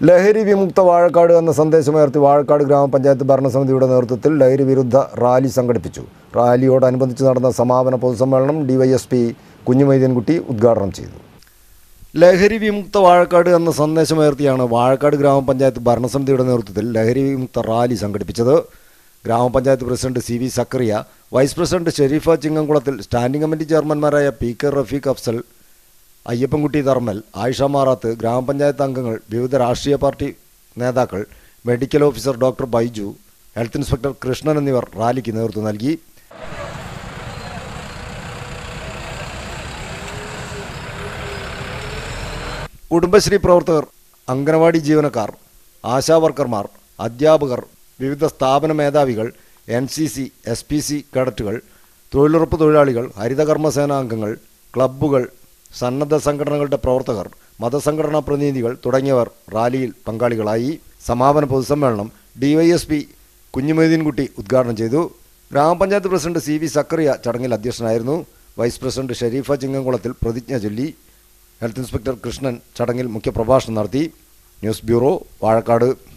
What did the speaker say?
ലഹരി വിമുക്ത വാഴക്കാട് എന്ന സന്ദേശമുയർത്തി വാഴക്കാട് ഗ്രാമപഞ്ചായത്ത് ഭരണസമിതിയുടെ നേതൃത്വത്തിൽ ലഹരി വിരുദ്ധ റാലി സംഘടിപ്പിച്ചു റാലിയോടനുബന്ധിച്ച് നടന്ന സമാപന പൊതുസമ്മേളനം ഡിവൈഎസ്പി കുഞ്ഞുമൈദീൻകുട്ടി ഉദ്ഘാടനം ചെയ്തു ലഹരി വിമുക്ത വാഴക്കാട് എന്ന സന്ദേശമുയർത്തിയാണ് വാഴക്കാട് ഗ്രാമപഞ്ചായത്ത് ഭരണസമിതിയുടെ നേതൃത്വത്തിൽ ലഹരി വിമുക്ത റാലി സംഘടിപ്പിച്ചത് ഗ്രാമപഞ്ചായത്ത് president C V Sakkariya vice president Shareefa ചിങ്ങംകുളത്തിൽ സ്റ്റാൻഡിംഗ് കമ്മിറ്റി ചെയർമാൻമാരായ പി കെ റഫീഖ് അഫ്സൽ അയ്യപ്പൻകുട്ടി തർമൽ ആയിഷ മാറാത്ത് ഗ്രാമപഞ്ചായത്ത് അംഗങ്ങൾ വിവിധ രാഷ്ട്രീയ പാർട്ടി നേതാക്കൾ medical officer doctor Baiju health inspector Krishnan എന്നിവർ റാലിക്ക് നേതൃത്വം നൽകി കുടുംബശ്രീ പ്രവർത്തകർ അംഗനവാടി ജീവനക്കാർ ആശാ വർക്കർമാർ അധ്യാപകർ വിവിധ സ്ഥാപന മേധാവികൾ N C C S P C കേഡറ്റുകൾ തൊഴിലുറപ്പ് തൊഴിലാളികൾ ഹരിതകർമ്മസേന അംഗങ്ങൾ ക്ലബ്ബുകൾ സന്നദ്ധ സംഘടനകളുടെ പ്രവർത്തകർ മതസംഘടനാ പ്രതിനിധികൾ തുടങ്ങിയവർ റാലിയിൽ പങ്കാളികളായി സമാപന പൊതുസമ്മേളനം ഡിവൈഎസ്പി കുഞ്ഞുമൊയ്തീൻകുട്ടി ഉദ്ഘാടനം ചെയ്തു ഗ്രാമപഞ്ചായത്ത് പ്രസിഡന്റ് സി വി സക്കറിയ ചടങ്ങിൽ അധ്യക്ഷനായിരുന്നു വൈസ് പ്രസിഡന്റ് ഷെരീഫ ചിങ്ങംകുളത്തിൽ പ്രതിജ്ഞ ചൊല്ലി ഹെൽത്ത് ഇൻസ്പെക്ടർ കൃഷ്ണൻ ചടങ്ങിൽ മുഖ്യപ്രഭാഷണം നടത്തി ന്യൂസ് ബ്യൂറോ വാഴക്കാട്